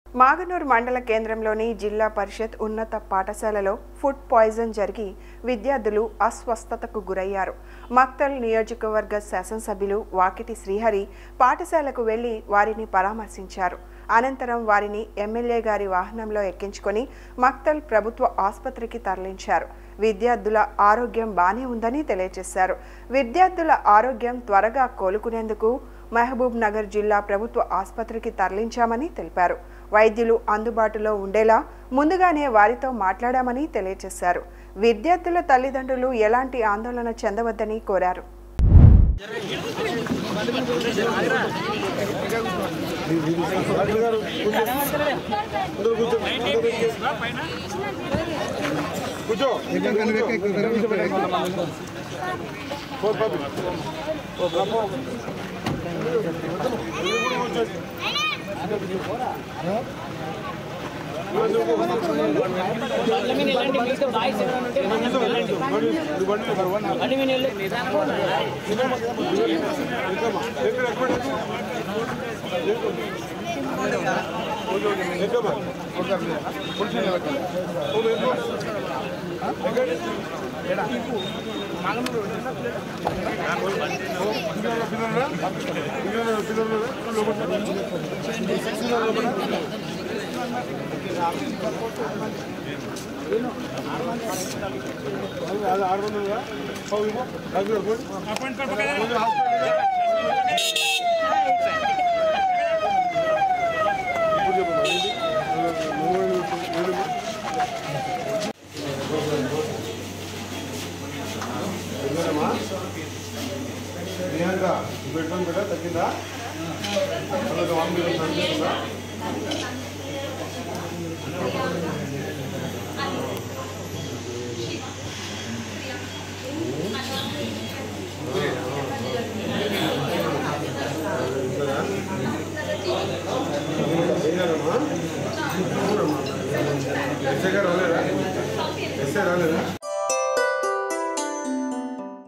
మాగనూరు మండల కేంద్రంలోని జిల్లా పరిషత్ ఉన్నత పాఠశాలలో ఫుడ్ పాయిజన్ జరిగి విద్యార్థులు అస్వస్థతకు గురయ్యారు మక్తల్ నియోజకవర్గ శాసనసభ్యులు వాకిటి శ్రీహరి పాఠశాలకు వెళ్లి వారిని పరామర్శించారు అనంతరం వారిని ఎమ్మెల్యే గారి వాహనంలో ఎక్కించుకొని మక్తల్ ప్రభుత్వ ఆసుపత్రికి తరలించారు విద్యార్థుల ఆరోగ్యం బానే ఉందని తెలియజేశారు విద్యార్థుల ఆరోగ్యం త్వరగా కోలుకునేందుకు మహబూబ్ నగర్ జిల్లా ప్రభుత్వ ఆసుపత్రికి తరలించామని తెలిపారు వైద్యులు అందుబాటులో ఉండేలా ముందుగానే వారితో మాట్లాడామని తెలియజేశారు విద్యార్థుల తల్లిదండ్రులు ఎలాంటి ఆందోళన చెందవద్దని కోరారు కూర్చో ఆరు వందలుగా నిజంగా పెట్టుకొని బిడ్డ తగ్గిందా అలాగే వామి అనిపిస్తుందా ఎస్ఐ గారు రాలేదా ఎస్ఐ రాలేదా